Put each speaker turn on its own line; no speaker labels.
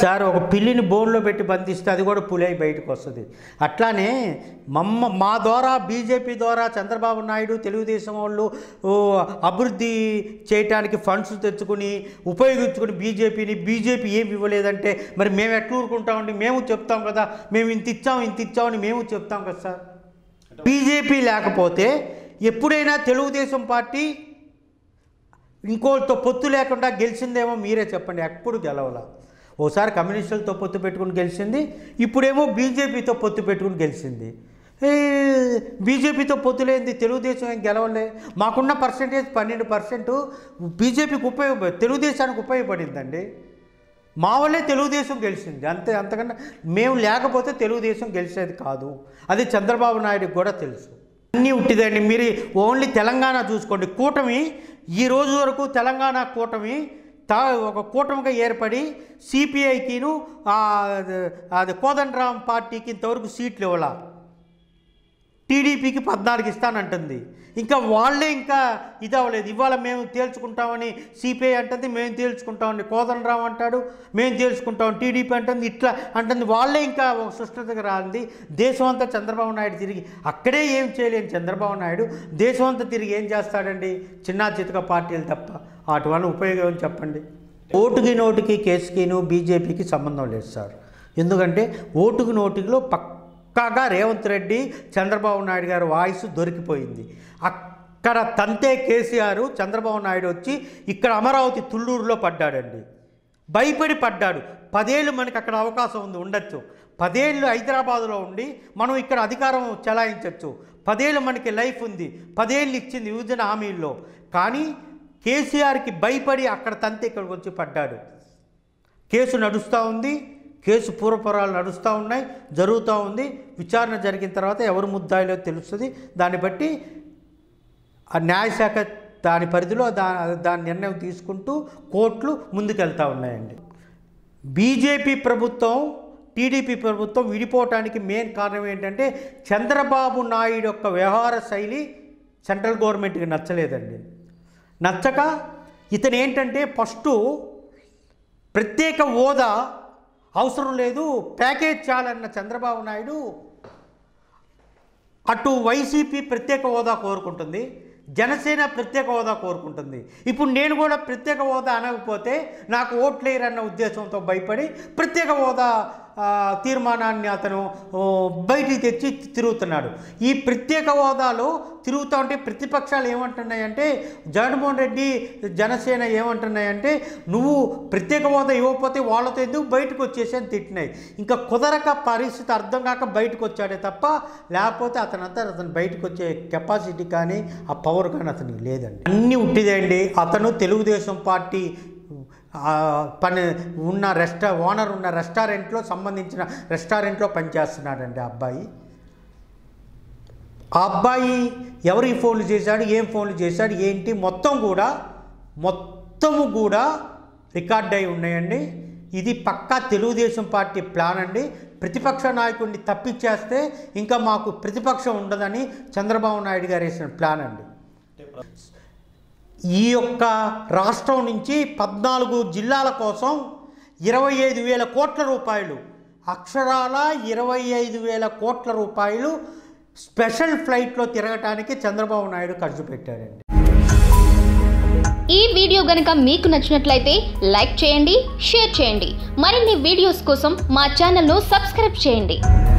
sir ఒక పిల్లిని బోన్లో పెట్టి బంధిస్తే అది కూడా పులి అయి బయటకు వస్తుంది అట్లానే మమ్మ మా ద్వారా బీజేపీ ద్వారా చంద్రబాబు నాయుడు తెలుగుదేశం వాళ్ళు ఓ, అభివృద్ధి చేయటానికి ఫండ్స్ తెచ్చుకుని ఉపయోగించుకుని బీజేపీని బీజేపీ ఏమి ఇవ్వలేదంటే మరి మేము ఎట్లా ఊరుకుంటామండి మేము చెప్తాం కదా మేము ఇంత ఇచ్చాం ఇంత ఇచ్చామని మేము చెప్తాం కదా సార్ బీజేపీ లేకపోతే ఎప్పుడైనా తెలుగుదేశం పార్టీ ఇంకోళ్ళతో పొత్తు లేకుండా గెలిచిందేమో మీరే చెప్పండి ఎప్పుడు గెలవలా ఓసారి కమ్యూనిస్టులతో పొత్తు పెట్టుకుని గెలిచింది ఇప్పుడేమో బీజేపీతో పొత్తు పెట్టుకుని గెలిచింది ఏ, బీజేపీతో పొత్తు లేనిది తెలుగుదేశం ఏం గెలవలే మాకున్న పర్సంటేజ్ పన్నెండు పర్సెంట్ బీజేపీకి ఉపయోగ తెలుగుదేశానికి ఉపయోగపడిందండి మా వల్లే తెలుగుదేశం గెలిచింది అంతే అంతకన్నా మేము లేకపోతే తెలుగుదేశం గెలిచేది కాదు అది చంద్రబాబు నాయుడుకి కూడా తెలుసు అన్నీ ఉట్టిదండి మీరు ఓన్లీ తెలంగాణ చూసుకోండి కూటమి ఈ రోజు వరకు తెలంగాణ కూటమి తా ఒక కూటమిగా ఏర్పడి సిపిఐకిను అది కోదండరాం పార్టీకి ఇంతవరకు సీట్లు ఇవ్వాల టీడీపీకి పద్నాలుగు ఇస్తానంటుంది ఇంకా వాళ్ళే ఇంకా ఇది అవ్వలేదు ఇవాళ మేము తేల్చుకుంటామని సిపిఐ అంటుంది మేము తేల్చుకుంటామని కోదండరాం అంటాడు మేము తేల్చుకుంటాం టీడీపీ అంటుంది ఇట్లా అంటుంది వాళ్ళే ఇంకా ఒక సుష్ఠతగా రాంది దేశం అంతా చంద్రబాబు నాయుడు తిరిగి అక్కడే ఏం చేయలేని చంద్రబాబు నాయుడు దేశం అంతా తిరిగి ఏం చేస్తాడండి చిన్న చితక పార్టీలు తప్ప వాటి వల్ల ఉపయోగం ఏమని చెప్పండి ఓటుకి నోటుకి కేసుకిను బీజేపీకి సంబంధం లేదు సార్ ఎందుకంటే ఓటుకి నోటిలో పక్కాగా రేవంత్ రెడ్డి చంద్రబాబు నాయుడు గారి వాయిస్ దొరికిపోయింది అక్కడ తంతే కేసీఆర్ చంద్రబాబు నాయుడు వచ్చి ఇక్కడ అమరావతి తుళ్ళూరులో పడ్డాడండి భయపడి పడ్డాడు పదేళ్ళు మనకి అక్కడ అవకాశం ఉంది ఉండొచ్చు పదేళ్ళు హైదరాబాదులో ఉండి మనం ఇక్కడ అధికారం చెలాయించవచ్చు పదేళ్ళు మనకి లైఫ్ ఉంది పదేళ్ళు ఇచ్చింది విభజన హామీల్లో కానీ కేసీఆర్కి భయపడి అక్కడ తంతే ఇక్కడికి వచ్చి పడ్డాడు కేసు నడుస్తూ ఉంది కేసు పూర్వపరాలు నడుస్తూ ఉన్నాయి జరుగుతూ ఉంది విచారణ జరిగిన తర్వాత ఎవరు ముద్దాయిలో తెలుస్తుంది దాన్ని బట్టి ఆ న్యాయశాఖ దాని పరిధిలో దా దాని నిర్ణయం తీసుకుంటూ కోర్టులు ముందుకెళ్తూ ఉన్నాయండి బీజేపీ ప్రభుత్వం టీడీపీ ప్రభుత్వం విడిపోవటానికి మెయిన్ కారణం ఏంటంటే చంద్రబాబు నాయుడు యొక్క వ్యవహార శైలి సెంట్రల్ గవర్నమెంట్కి నచ్చలేదండి నచ్చక ఇతను ఏంటంటే ఫస్ట్ ప్రత్యేక హోదా అవసరం లేదు ప్యాకేజ్ చాలన్న చంద్రబాబు నాయుడు అటు వైసీపీ ప్రత్యేక హోదా కోరుకుంటుంది జనసేన ప్రత్యేక హోదా కోరుకుంటుంది ఇప్పుడు నేను కూడా ప్రత్యేక హోదా అనకపోతే నాకు ఓట్లేరన్న ఉద్దేశంతో భయపడి ప్రత్యేక హోదా ఆ, తీర్మానాన్ని అతను ఓ, బయటికి తెచ్చి తిరుగుతున్నాడు ఈ ప్రత్యేక హోదాలో తిరుగుతూ ఉంటే ప్రతిపక్షాలు ఏమంటున్నాయంటే జగన్మోహన్ రెడ్డి జనసేన ఏమంటున్నాయంటే నువ్వు ప్రత్యేక హోదా ఇవ్వకపోతే వాళ్ళతో ఎందుకు బయటకు వచ్చేసి అని తిట్టినాయి ఇంకా కుదరక పరిస్థితి అర్థం కాక బయటకు వచ్చాడే తప్ప లేకపోతే అతనంతా అతను బయటకు వచ్చే కెపాసిటీ కానీ ఆ పవర్ కానీ అతనికి లేదండి అన్నీ ఉట్టిదండి అతను తెలుగుదేశం పార్టీ ఆ, పని ఉన్న రెస్టా ఓనర్ ఉన్న రెస్టారెంట్లో సంబంధించిన రెస్టారెంట్లో పనిచేస్తున్నాడండి ఆ అబ్బాయి ఆ అబ్బాయి ఎవరికి ఫోన్లు చేశాడు ఏం ఫోన్లు చేశాడు ఏంటి మొత్తం కూడా మొత్తము కూడా రికార్డ్ అయి ఉన్నాయండి ఇది పక్కా తెలుగుదేశం పార్టీ ప్లాన్ అండి ప్రతిపక్ష నాయకుడిని తప్పించేస్తే ఇంకా మాకు ప్రతిపక్షం ఉండదని చంద్రబాబు నాయుడు గారు వేసిన ప్లాన్ అండి ఈ యొక్క రాష్ట్రం నుంచి పద్నాలుగు జిల్లాల కోసం ఇరవై ఐదు వేల కోట్ల రూపాయలు అక్షరాల ఇరవై ఐదు వేల కోట్ల రూపాయలు స్పెషల్ ఫ్లైట్లో తిరగటానికి చంద్రబాబు నాయుడు ఖర్చు పెట్టాడండి
ఈ వీడియో గనుక మీకు నచ్చినట్లయితే లైక్ చేయండి షేర్ చేయండి మరిన్ని వీడియోస్ కోసం మా ఛానల్ను సబ్స్క్రైబ్ చేయండి